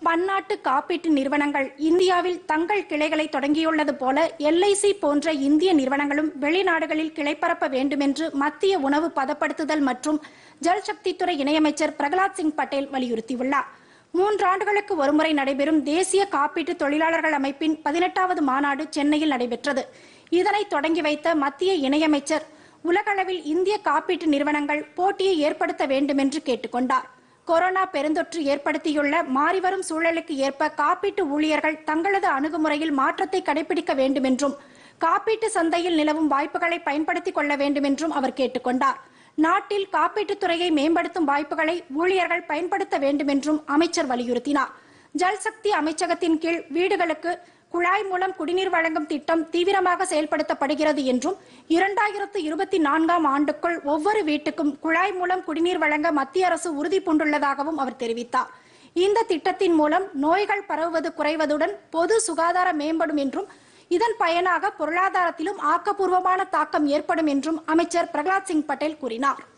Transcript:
பன்னாட்டு காப்பீட்டு நிறுவனங்கள் இந்தியாவில் தங்கள் கிளைகளை தொடங்கியுள்ளது போல எல்ஐசி போன்ற இந்திய நிறுவனங்களும் வெளிநாடுகளில் கிளைப்பரப்ப வேண்டுமென்று மத்திய உணவு பதப்படுத்துதல் மற்றும் ஜல்சக்தித்துறை இணையமைச்சர் பிரகலாத் சிங் பட்டேல் வலியுறுத்தியுள்ளார் மூன்றாண்டுகளுக்கு ஒருமுறை நடைபெறும் தேசிய காப்பீட்டு தொழிலாளர்கள் அமைப்பின் பதினெட்டாவது மாநாடு சென்னையில் நடைபெற்றது இதனை தொடங்கி வைத்த மத்திய இணையமைச்சர் உலகளவில் இந்திய காப்பீட்டு நிறுவனங்கள் போட்டியை ஏற்படுத்த வேண்டும் என்று கேட்டுக்கொண்டார் கொரோனா பெருந்தொற்று ஏற்படுத்தியுள்ள மாறிவரும் சூழலுக்கு ஏற்ப காப்பீட்டு ஊழியர்கள் தங்களது அணுகுமுறையில் மாற்றத்தை கடைபிடிக்க வேண்டும் என்றும் காப்பீட்டு சந்தையில் நிலவும் வாய்ப்புகளை பயன்படுத்திக் கொள்ள வேண்டும் என்றும் அவர் கேட்டுக்கொண்டார் நாட்டில் காப்பீட்டுத் துறையை மேம்படுத்தும் வாய்ப்புகளை ஊழியர்கள் பயன்படுத்த வேண்டும் என்றும் அமைச்சர் வலியுறுத்தினார் ஜல்சக்தி அமைச்சகத்தின் கீழ் வீடுகளுக்கு குழாய் மூலம் குடிநீர் வழங்கும் திட்டம் தீவிரமாக செயல்படுத்தப்படுகிறது என்றும் இரண்டாயிரத்து இருபத்தி நான்காம் ஆண்டுக்குள் ஒவ்வொரு வீட்டுக்கும் குழாய் மூலம் குடிநீர் வழங்க மத்திய அரசு உறுதி பூண்டுள்ளதாகவும் அவர் தெரிவித்தார் இந்த திட்டத்தின் மூலம் நோய்கள் பரவுவது குறைவதுடன் பொது சுகாதாரம் மேம்படும் என்றும் இதன் பயனாக பொருளாதாரத்திலும் ஆக்கப்பூர்வமான தாக்கம் ஏற்படும் என்றும் அமைச்சர் பிரகலாத் சிங் பட்டேல் கூறினார்